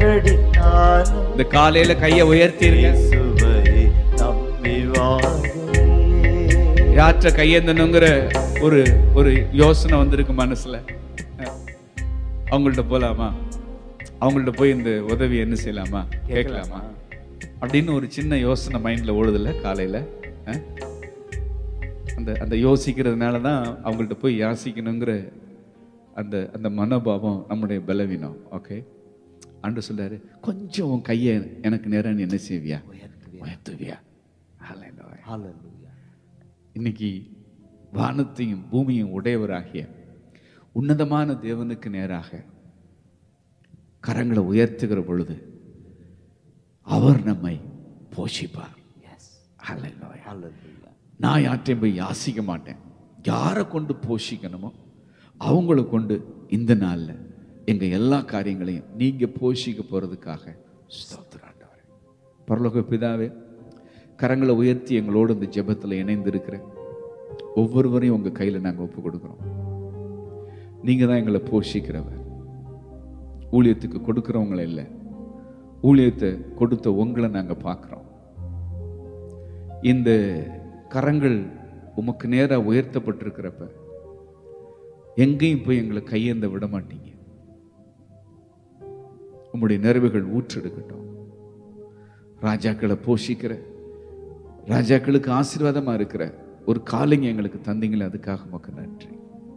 காற்றடித்தாலும் இந்த காலையில கையை உயர்த்திருங்க இயேசுவை நம்பி வாழுவே யாற்ற கையேந்தணுங்கிற ஒரு ஒரு யோசனை வந்திருக்கு மனசுல அஹ். அவங்கள்ட்ட போலாமா அவங்கள்ட்ட போய் இந்த உதவி என்ன செய்யலாமா கேட்கலாமா அப்படின்னு ஒரு சின்ன யோசனை மைண்ட்ல ஓடுதுல்ல காலையில அஹ்? அந்த அந்த யோசிக்கிறதுனால தான் அவங்கள்ட்ட போய் யாசிக்கணுங்கிற அந்த அந்த மனோபாவம் நம்முடைய பலவீனம் ஓகே அன்று சொல்றாரு கொஞ்சம் உன் கையை எனக்கு நேரம் நீ என்ன செய்வியா உயர்த்துவியா Hallelujah. ஹalleluya இன்னைக்கு வானத்தையும் பூமியும் உடையவராகிய உன்னதமான தேவனுக்கு நேராக கரங்களை உயர்த்துகிற பொழுது அவர் நம்மை போஷிப்பார் எஸ் Hallelujah. ஹalleluya நான் யார்ட்டையும் போய் யாசிக்க மாட்டேன் யாரை கொண்டு போஷிக்கணுமோ அவங்கள கொண்டு இந்த நாள்ல எங்க எல்லா காரியங்களையும் நீங்க போஷிக்க போறதுக்காக ஸ்தோத்திராண்டவர் பரலோக பிதாவே கரங்களை உயர்த்தி எங்களோடு இந்த ஜெபத்துல இணைந்து இருக்கிற ஒவ்வொருவரையும் உங்க கையில நாங்க ஒப்பு கொடுக்குறோம் நீங்க தான் எங்களை போஷிக்கிறவர் ஊழியத்துக்கு கொடுக்கிறவங்கள இல்லை ஊழியத்தை கொடுத்த உங்களை நாங்க பார்க்குறோம் இந்த கரங்கள் உமக்கு நேரா உயர்த்தப்பட்டிருக்கிறப்ப எங்கேயும் போய் எங்களை கையேந்த விட மாட்டீங்க உம்முடைய நிறைவுகள் ஊற்றெடுக்கட்டும் ராஜாக்களை போஷிக்கிற ராஜாக்களுக்கு ஆசீர்வாதமா இருக்கிற ஒரு காலிங்க எங்களுக்கு தந்தீங்களே அதுக்காக உமக்கு நன்றி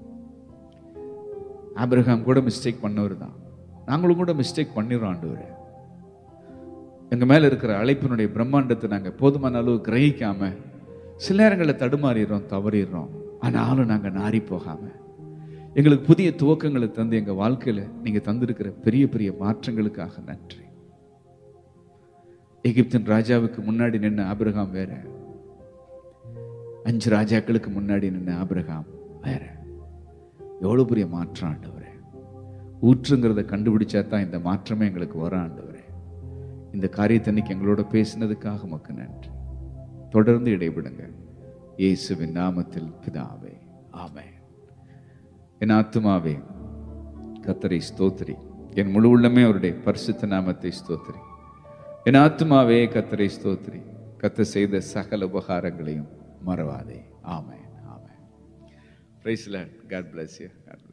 ஆபிரகாம் கூட மிஸ்டேக் பண்ணவர் தான் நாங்களும் கூட மிஸ்டேக் பண்ணிடுறோம் ஆண்டவரே எங்க மேல இருக்கிற அழைப்பினுடைய பிரம்மாண்டத்தை நாங்க போதுமான அளவு கிரகிக்காம சில நேரங்களில் தடுமாறிடுறோம் தவறிடுறோம் ஆனாலும் நாங்க நாறி போகாம எங்களுக்கு புதிய துவக்கங்களை தந்து எங்க வாழ்க்கையில நீங்க தந்திருக்கிற பெரிய பெரிய மாற்றங்களுக்காக நன்றி எகிப்தின் ராஜாவுக்கு முன்னாடி நின்ன ஆபிரகாம் வேற அஞ்சு ராஜாக்களுக்கு முன்னாடி நின்ன ஆபிரகாம் வேற எவ்வளவு பெரிய மாற்றம் ஆண்டவரே ஊற்றுங்கிறத கண்டுபிடிச்சா தான் இந்த மாற்றமே எங்களுக்கு வர ஆண்டவரே இந்த காரியத்தன்னைக்கு எங்களோட பேசினதுக்காக உமக்கு நன்றி தொடர்ந்து இடைவிடுங்க இயேசுவின் நாமத்தில் பிதாவே ஆமென் என் ஆத்துமாவே கத்தரை ஸ்தோத்திரி என் முழு உள்ளமே அவருடைய பரிசுத்த நாமத்தை ஸ்தோத்திரி என் ஆத்துமாவே கத்தரை ஸ்தோத்திரி கத்த செய்த சகல உபகாரங்களையும் மறவாதே amen amen praise Lord God bless you God bless